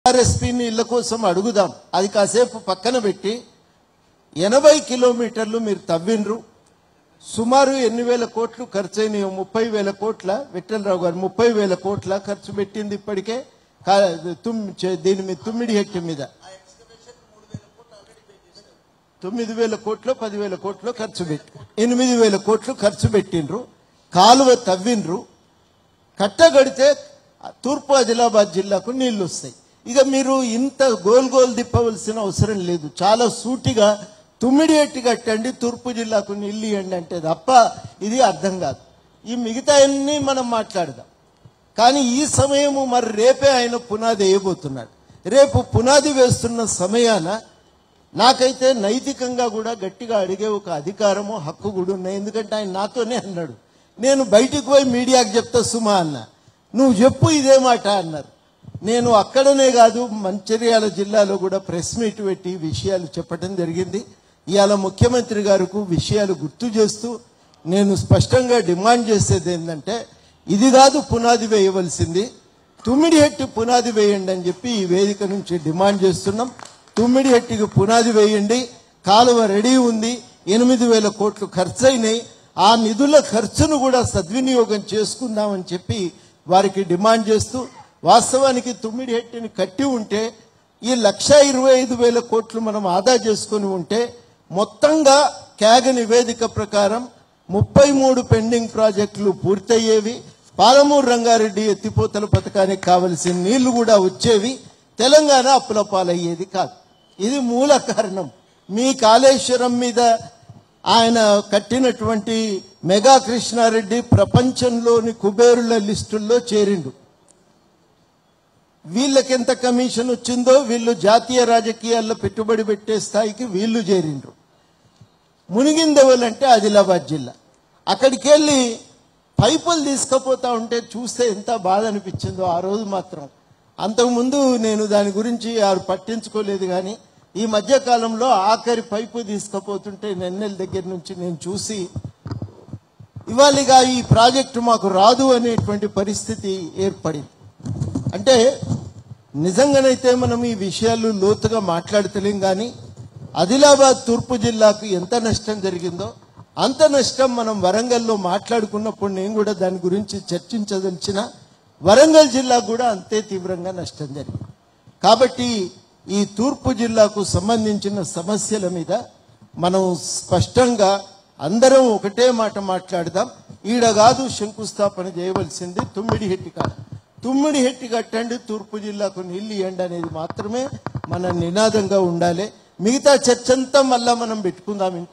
ఆర్ఎస్పీని ఇళ్ల కోసం అడుగుదాం అది కాసేపు పక్కన పెట్టి ఎనభై కిలోమీటర్లు మీరు తవ్విండ్రు సుమారు ఎన్ని వేల కోట్లు ఖర్చు అయినాయో ముప్పై వేల కోట్ల విఠలరావు గారు ముప్పై వేల కోట్ల ఖర్చు పెట్టింది ఇప్పటికే కా- తుమ్- చే- దీని మీద తుమ్మిడి హెట్టి మీద తొమ్మిది వేల కోట్లు పదివేల కోట్లు ఖర్చు పెట్టి ఎనిమిది వేల కోట్లు ఖర్చు పెట్టిండ్రు కాలువ తవ్విండ్రు కట్టగడితే తూర్పు ఆదిలాబాద్ జిల్లాకు నీళ్లు వస్తాయి ఇక మీరు ఇంత గోల్ గోల్ తిప్పవలసిన అవసరం లేదు చాలా సూటిగా తుమ్మిడియట్టి కట్టండి తూర్పు జిల్లాకు నీళ్లు ఇవ్వండి అంటే తప్ప ఇది అర్థం కాదు ఈ మిగతా అన్ని మనం మాట్లాడదాం కానీ ఈ సమయము మరి రేపే ఆయన పునాది వేయబోతున్నాడు రేపు పునాది వేస్తున్న సమయాన నాకైతే నైతికంగా కూడా గట్టిగా అడిగే ఒక అధికారము హక్కు కూడా ఉన్నాయి ఎందుకంటే ఆయన నాతోనే అన్నాడు నేను బయటికి పోయి మీడియాకి చెప్తా సుమా అన్న నువ్వు చెప్పు ఇదే మాట అన్నారు నేను అక్కడనే కాదు మంచిర్యాల జిల్లాలో కూడా ప్రెస్ మీట్ పెట్టి విషయాలు చెప్పడం జరిగింది ఇవాళ ముఖ్యమంత్రి గారికి విషయాలు గుర్తు చేస్తూ నేను స్పష్టంగా డిమాండ్ చేసేది ఏంటంటే ఇది కాదు పునాది వేయవలసింది తుమ్మిడి హెట్టి పునాది వేయండి అని చెప్పి ఈ వేదిక నుంచి డిమాండ్ చేస్తున్నాం తుమ్మిడి హెట్టికి పునాది వేయండి కాలువ రెడీ ఉంది ఎనిమిది వేల కోట్లు ఖర్చు అయినాయి ఆ నిధుల ఖర్చును కూడా సద్వినియోగం చేసుకుందామని చెప్పి వారికి డిమాండ్ చేస్తూ వాస్తవానికి తుమ్మిడి హెట్టిని కట్టి ఉంటే ఈ లక్ష ఇరవై ఐదు వేల కోట్లు మనం ఆదా చేసుకుని ఉంటే మొత్తంగా క్యాగ నివేదిక ప్రకారం ముప్పై మూడు పెండింగ్ ప్రాజెక్టులు పూర్తయ్యేవి పాలమూరు రంగారెడ్డి ఎత్తిపోతల పథకానికి కావలసిన నీళ్లు కూడా వచ్చేవి తెలంగాణ అప్పుల పాలయ్యేది కాదు ఇది మూల కారణం మీ కాళేశ్వరం మీద ఆయన కట్టినటువంటి మెగా కృష్ణారెడ్డి ప్రపంచంలోని కుబేరుల లిస్టుల్లో చేరిండు వీళ్ళకి ఎంత కమిషన్ వచ్చిందో వీళ్ళు జాతీయ రాజకీయాల్లో పెట్టుబడి పెట్టే స్థాయికి వీళ్ళు చేరిండ్రు మునిగిందెవలంటే ఆదిలాబాద్ జిల్లా అక్కడికి వెళ్ళి పైపులు తీసుకుపోతా ఉంటే చూస్తే ఎంత బాధ అనిపించిందో ఆ రోజు మాత్రం అంతకుముందు నేను దాని గురించి వారు పట్టించుకోలేదు కానీ ఈ మధ్య కాలంలో ఆఖరి పైపు తీసుకుపోతుంటే నెన్నెల దగ్గర నుంచి నేను చూసి ఇవాళగా ఈ ప్రాజెక్టు మాకు రాదు అనేటువంటి పరిస్థితి ఏర్పడింది అంటే నిజంగానైతే మనం ఈ విషయాలు లోతుగా మాట్లాడతలేం కానీ ఆదిలాబాద్ తూర్పు జిల్లాకు ఎంత నష్టం జరిగిందో అంత నష్టం మనం వరంగల్లో మాట్లాడుకున్నప్పుడు నేను కూడా దాని గురించి చర్చించదలిచిన వరంగల్ జిల్లాకు కూడా అంతే తీవ్రంగా నష్టం జరిగింది కాబట్టి ఈ తూర్పు జిల్లాకు సంబంధించిన సమస్యల మీద మనం స్పష్టంగా అందరం ఒకటే మాట మాట్లాడదాం ఈడ కాదు శంకుస్థాపన చేయవలసింది తుమ్మిడి హెట్టి కాదు తుమ్మిడి హెట్టి కట్టండి తూర్పు జిల్లాకు నీళ్లు ఇవ్వండి అనేది మాత్రమే మన నినాదంగా ఉండాలి మిగతా చర్చంతా మళ్ళా మనం పెట్టుకుందాం ఇంకో